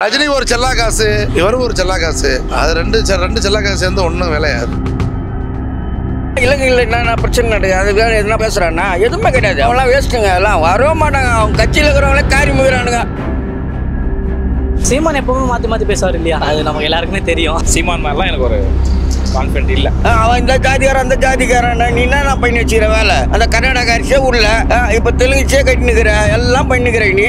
ரஜினி ஒரு செல்லா காசு இவரும் ஒரு செல்லா காசு அது ரெண்டு செ- ரெண்டு செல்லா காசு சேர்ந்து ஒன்றும் விளையாது இலங்கையில் என்னென்ன பிரச்சனை நடக்குது அது வேற எதுனா பேசுறானா எதுவுமே கிடையாது அவங்களாம் வேஸ்ட்டுங்க எல்லாம் வரவே மாட்டாங்க அவங்க கட்சியில் இருக்கிறவங்களே காரி முகிறானுங்க சீமான் எப்பவுமே மாற்றி மாற்றி பேசுவார் இல்லையா அது நமக்கு எல்லாருக்குமே தெரியும் சீமான் மாதிரிலாம் எனக்கு ஒரு கான்ஃபிடென்ட் இல்லை ஆ, அவன் இந்த ஜாதிக்காரன் அந்த ஜாதிக்காரன் நீ என்ன பண்ணி வச்சுக்கிற வேலை அந்த கர்நாடக அரிசியே உள்ள இப்போ தெலுங்குச்சே கட்டினுக்கிற எல்லாம் பண்ணிக்கிற நீ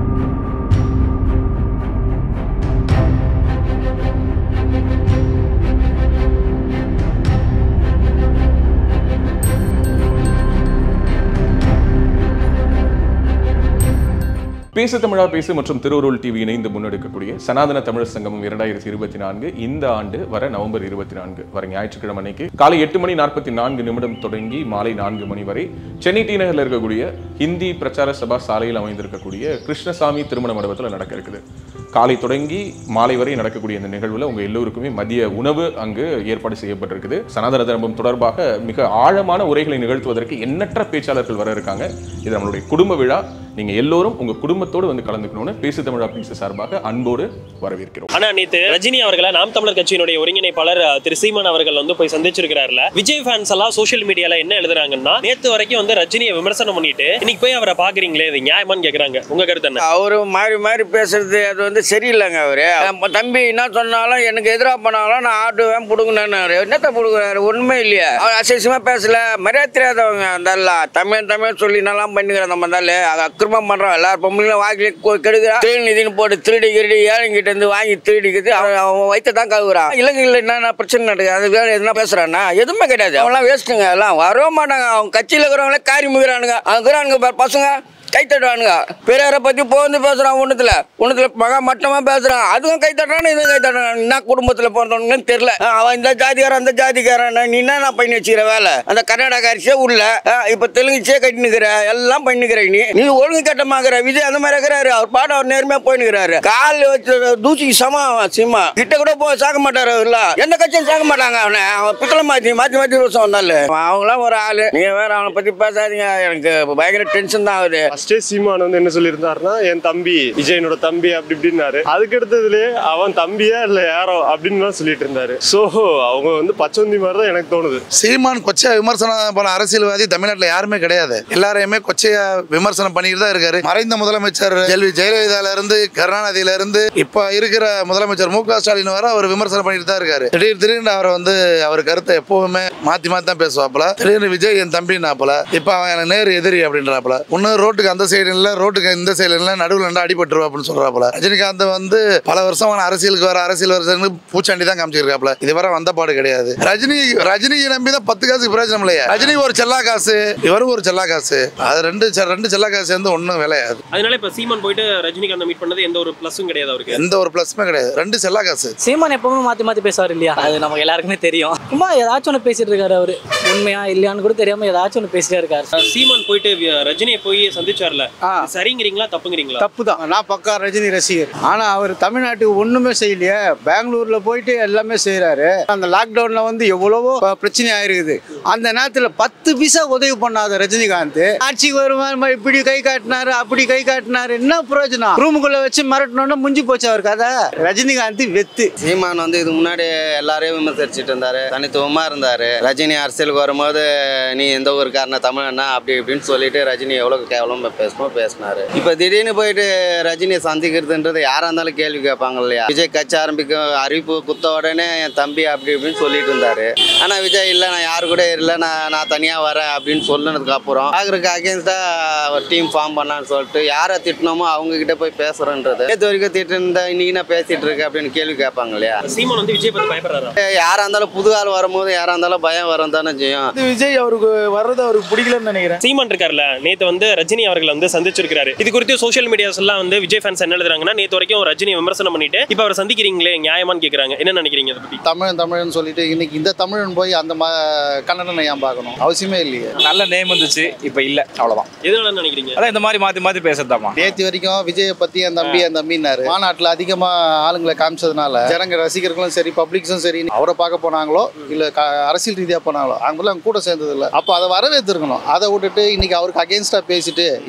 பேசு தமிழா பேசு மற்றும் திருவருள் டிவி இணைந்து முன்னெடுக்கக்கூடிய சனாதன தமிழர் சங்கமம் இரண்டாயிரத்தி இருபத்தி நான்கு இந்த ஆண்டு வர நவம்பர் இருபத்தி நான்கு வர ஞாயிற்றுக்கிழமை அன்னைக்கு காலை எட்டு மணி நாற்பத்தி நான்கு நிமிடம் தொடங்கி மாலை நான்கு மணி வரை சென்னை டி நகரில் இருக்கக்கூடிய ஹிந்தி பிரச்சார சபா சாலையில் அமைந்திருக்கக்கூடிய கிருஷ்ணசாமி திருமண மண்டபத்தில் நடக்க இருக்குது காலை தொடங்கி மாலை வரை நடக்கக்கூடிய இந்த நிகழ்வுல உங்க எல்லோருக்குமே மதிய உணவு அங்கு ஏற்பாடு செய்யப்பட்டிருக்குது சனாதன தர்மம் தொடர்பாக மிக ஆழமான உரைகளை நிகழ்த்துவதற்கு எண்ணற்ற பேச்சாளர்கள் வர இருக்காங்க இது நம்மளுடைய குடும்ப விழா நீங்க எல்லோரும் உங்க குடும்பத்தோடு வந்து கலந்துக்கணும்னு பேசு தமிழா பேசு சார்பாக அன்போடு வரவேற்கிறோம் ஆனா நேத்து ரஜினி அவர்களை நாம் தமிழர் கட்சியினுடைய ஒருங்கிணைப்பாளர் அஹ், திரு சீமான் அவர்கள் வந்து போய் சந்திச்சிருக்கிறாருல விஜய் ஃபேன்ஸ் எல்லாம் சோஷியல் மீடியால என்ன எழுதுறாங்கன்னா நேத்து வரைக்கும் வந்து ரஜினியை விமர்சனம் பண்ணிட்டு இன்னைக்கு போய் அவரை பாக்குறீங்களே இது நியாயமான்னு கேக்குறாங்க உங்க கருத்து என்ன அவரு மாறி மாறி பேசுறது அது வந்து சரியில்லைங்க அவரு நம்ம தம்பி என்ன சொன்னாலும் எனக்கு எதிராக பண்ணாலும் நான் ஆட்டுவேன் புடுங்கினாரு என்னத்த புடுங்குறாரு ஒண்ணுமே இல்லையா அவர் அசேஷமா பேசல மரியாதை தெரியாதவங்க அந்த எல்லாம் தமிழ் தமிழ் சொல்லி நல்லா பண்ணிக்கிற நம்ம இருந்தாலே அது அக்கிரமம் பண்றோம் எல்லாரும் பொம்பளையும் வாங்கி கெடுக்கிறா திருடி நிதினு போட்டு திருடி கிருடி ஏழைங்கிட்ட இருந்து வாங்கி திருடிக்குது அவன் அவன் வயிற்ற தான் கழுவுறான் இலங்கையில் என்னென்ன பிரச்சனை நடக்குது அது வேற எதுனா பேசுறானா எதுவுமே கிடையாது அவங்களாம் வேஸ்ட்டுங்க எல்லாம் வரவே மாட்டாங்க அவங்க கட்சியில் இருக்கிறவங்களே காரி முகிறானுங்க அவங்க இருக்கிறானுங்க பாரு பசங்க கை தட்டுவானுங்க பெரியாரை பத்தி போந்து பேசுறான் ஒண்ணுத்துல ஒண்ணுத்துல மகா மட்டமா பேசுறான் அதுவும் கை தட்டுறான் இதுவும் கை தட்டுறான் என்ன குடும்பத்துல பிறந்தவனுங்கன்னு தெரியல ஆ, அவன் இந்த ஜாதிக்காரன் அந்த ஜாதிக்காரன் நீ என்ன பண்ணி வச்சுக்கிற வேலை அந்த கர்நாடக அரிசியே உள்ள ஆ, இப்ப தெலுங்குச்சே கட்டினுக்கிற எல்லாம் பண்ணிக்கிற நீ நீ ஒழுங்கு கட்டமாக்குற விஜய் அந்த மாதிரி இருக்கிறாரு அவர் பாடம் அவர் நேர்மையா போயினுக்கிறாரு கால் வச்சு தூசிக்கு சமம் அவன் சிம்மா கிட்ட கூட போய் சாக்க மாட்டாரு அவர்ல எந்த கட்சியும் சாக்க மாட்டாங்க அவனை அவன் பித்தளை மாத்தி மாத்தி மாத்தி வருஷம் வந்தாலும் அவங்களாம் ஒரு ஆளு நீங்க வேற அவனை பத்தி பேசாதீங்க எனக்கு பயங்கர டென்ஷன் தான் ஆகுது ஃபர்ஸ்டே சீமான் வந்து என்ன சொல்லியிருந்தாருன்னா என் தம்பி விஜயனோட தம்பி அப்படி இப்படின்னாரு அதுக்கு அடுத்ததுலயே அவன் தம்பியா இல்ல யாரோ அப்படின்னு சொல்லிட்டு இருந்தாரு சோ அவங்க வந்து பச்சோந்தி மாதிரி தான் எனக்கு தோணுது சீமான் கொச்சையா விமர்சனம் பண்ண அரசியல்வாதி தமிழ்நாட்டுல யாருமே கிடையாது எல்லாரையுமே கொச்சையா விமர்சனம் பண்ணிட்டு தான் இருக்காரு மறைந்த முதலமைச்சர் செல்வி ஜெயலலிதால இருந்து கருணாநிதியில இருந்து இப்ப இருக்கிற முதலமைச்சர் மு க ஸ்டாலின் வர அவர் விமர்சனம் பண்ணிட்டு தான் இருக்காரு திடீர் திடீர்னு அவரை வந்து அவர் கருத்தை எப்பவுமே மாத்தி மாத்தி தான் பேசுவாப்புல திடீர்னு விஜய் என் தம்பினாப்புல இப்ப அவன் எனக்கு நேர் எதிரி அப்படின்றாப்புல ஒன்னு ரோட்டுக்கு அந்த சைடு இல்ல ரோட்டுக்கு இந்த சைடு இல்ல நடுவில் ரெண்டு அடிபட்டுருவா அப்படின்னு சொல்றாப்புல ரஜினிகாந்த் வந்து பல வருஷமான அரசியலுக்கு வர அரசியல் வருஷம் பூச்சாண்டி தான் காமிச்சிருக்காப்புல இதுவரை வந்த பாடு கிடையாது ரஜினி ரஜினியை நம்பி தான் பத்து காசுக்கு பிரயோஜனம் இல்லையா ரஜினி ஒரு செல்லா காசு இவரும் ஒரு செல்லா காசு அது ரெண்டு செ- ரெண்டு செல்லா காசு சேர்ந்து ஒன்றும் விளையாது அதனால இப்ப சீமான் போயிட்டு ரஜினிகாந்த் மீட் பண்ணது எந்த ஒரு பிளஸும் கிடையாது அவருக்கு எந்த ஒரு ப்ளஸ்மே கிடையாது ரெண்டு செல்லா காசு சீமான் எப்பவுமே மாற்றி மாற்றி பேசுவார் இல்லையா அது நமக்கு எல்லாருக்குமே தெரியும் சும்மா ஏதாச்சும் ஒன்று பேசிட்டு இருக்காரு அவரு உண்மையா இல்லையான்னு கூட தெரியாம ஏதாச்சும் ஒன்று பேசிட்டே இருக்காரு அஹ், சீமான் போயிட்டு வி- ரஜினியை போய் சந்திச்சார்ல இது சரிங்கிறீங்களா தப்புங்கிறீங்களா தப்பு தான் நான் பக்கா ரஜினி ரசிகர் ஆனா அவர் தமிழ்நாட்டுக்கு ஒண்ணுமே செய்யலையே பெங்களூர்ல போயிட்டு எல்லாமே செய்யறாரு அந்த லாக்டவுன்ல வந்து எவ்வளவோ ப- பிரச்சனை ஆயிருக்குது அந்த நேரத்துல பத்து பைசா உதவி பண்ணாத ரஜினிகாந்த் ஆட்சிக்கு வருமா இப்படி கை காட்டினாரு அப்படி கை காட்டினாரு என்ன பிரயோஜனம் ரூமுக்குள்ள வச்சு மிரட்டணும்னா முடிஞ்சு போச்சு அவர் கதை ரஜினிகாந்த் வெத்து சீமான் வந்து இதுக்கு முன்னாடி எல்லாரையும் விமர்சிச்சுட்டு இருந்தாரு தனித்துவமா இருந்தாரு ரஜினி அரசியலுக்கு வரும்போது நீ எந்த ஊருக்காரன தமிழனா அப்படி இப்படின்னு சொல்லிட்டு ரஜினி எவ்வளவு கேவலமா பேசணுமோ பேசினாரு இப்ப திடீர்னு போயிட்டு ரஜினியை சந்திக்கிறதுன்றது யாரா இருந்தாலும் கேள்வி கேட்பாங்க இல்லையா விஜய் கட்சி ஆரம்பிக்கும் அறிவிப்பு குத்த உடனே என் தம்பி அப்படி இப்படின்னு சொல்லிட்டு இருந்தாரு ஆனா விஜய் இல்ல நான் யாரு கூட இல்ல நான் நான் தனியா வரேன் அப்படின்னு சொன்னதுக்கு அப்புறம் ஆகருக்கு அகேன்ஸ்டா ஒரு டீம் ஃபார்ம் பண்ணான்னு சொல்லிட்டு யாரை திட்டினோமோ அவங்க கிட்ட போய் பேசுறேன்றது நேற்று வரைக்கும் திட்டு இருந்தா இன்னைக்கு நான் பேசிட்டு இருக்கேன் அப்படின்னு கேள்வி கேட்பாங்க இல்லையா சீமான் வந்து விஜய் பத்தி பயப்படுறாரா யாரா இருந்தாலும் புது ஆள் வரும்போது யாரா இருந்தாலும் பயம் வரும் தானே செய்யும் விஜய் அவருக்கு வர்றது அவருக்கு பிடிக்கலன்னு நினைக்கிறேன் சீமான் இருக்கார்ல நேத்து வந்து ரஜினி அவர்கள் வந்து சந்திச்சிருக்காரு இது குறித்து சோஷியல் மீடியாஸ் எல்லாம் வந்து விஜய் ஃபேன்ஸ் என்ன எழுதுறாங்கன்னா நேத்து வரைக்கும் ரஜினி விமர்சனம் பண்ணிட்டு இப்ப அவர் சந்திக்கிறீங்களே நியாயமான்னு கேக்குறாங்க என்ன நினைக்கிறீங்க அதை பத்தி தமிழன் தமிழன் சொல்லிட்டு இன்னைக்கு இந்த தமிழன் போய் அந்த ம கன்னடனை ஏன் பார்க்கணும் அவசியமே இல்லையே நல்ல நேம் வந்துச்சு இப்போ இல்லை அவ்வளோதான் எதனால நினைக்கிறீங்க அதான் இந்த மாதிரி மாற்றி மாற்றி பேசுறதாமா நேற்று வரைக்கும் விஜயை பத்தி என் தம்பி என் தம்பினாரு மாநாட்டில் அதிகமா ஆளுங்களை காமிச்சதுனால ஜனங்க ரசிகர்களும் சரி பப்ளிக்ஸும் சரி அவரை பார்க்க போனாங்களோ இல்ல க- அரசியல் ரீதியா போனாங்களோ அவங்களும் அவங்க கூட சேர்ந்தது இல்ல அப்போ அதை வரவேற்றிருக்கணும் அதை விட்டுட்டு இன்னைக்கு அவருக்கு அகேன்ஸ்டா பேசிட்டு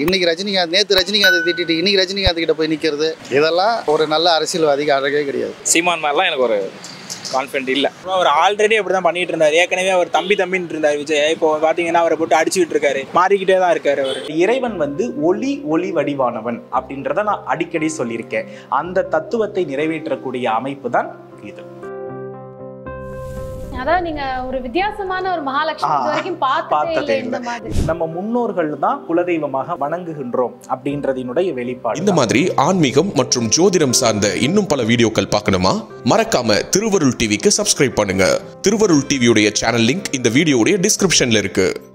இன்னைக்கு ரஜினிகாந்த் நேத்து ரஜினிகாந்த் திட்டிட்டு இன்னைக்கு ரஜினிகாந்த் கிட்ட போய் நிக்கிறது இதெல்லாம் ஒரு நல்ல அரசியல்வாதிக்கு அழகே கிடையாது சீமான் மாதிரிலாம் எனக்கு ஒரு கான்ஃபிடென்ட் இல்லை அவர் ஆல்ரெடி அப்படி தான் பண்ணிட்டு இருந்தார் ஏற்கனவே அவர் தம்பி தம்பின்னு இருந்தார் விஜய் இப்போ பார்த்தீங்கன்னா அவரை போட்டு அடிச்சுக்கிட்டு இருக்காரு மாறிக்கிட்டே தான் இருக்காரு அவர் இறைவன் வந்து ஒளி ஒளி வடிவானவன் அப்படின்றத நான் அடிக்கடி சொல்லியிருக்கேன் அந்த தத்துவத்தை நிறைவேற்றக்கூடிய அமைப்பு தான் இது அதான் நீங்க ஒரு வித்தியாசமான ஒரு மகாலட்சுமி இது வரைக்கும் பார்த்ததே இல்லை பார்த்ததே இந்த இல்லை மாதிரி நம்ம முன்னோர்கள் தான் குலதெய்வமாக வணங்குகின்றோம் அப்படின்றதினுடைய வெளிப்பாடு இந்த மாதிரி ஆன்மீகம் மற்றும் ஜோதிடம் சார்ந்த இன்னும் பல வீடியோக்கள் பார்க்கணுமா மறக்காம திருவருள் டிவிக்கு சப்ஸ்கிரைப் பண்ணுங்க திருவருள் டிவியுடைய சேனல் லிங்க் இந்த வீடியோடைய டிஸ்கிரிப்ஷன்ல இருக்கு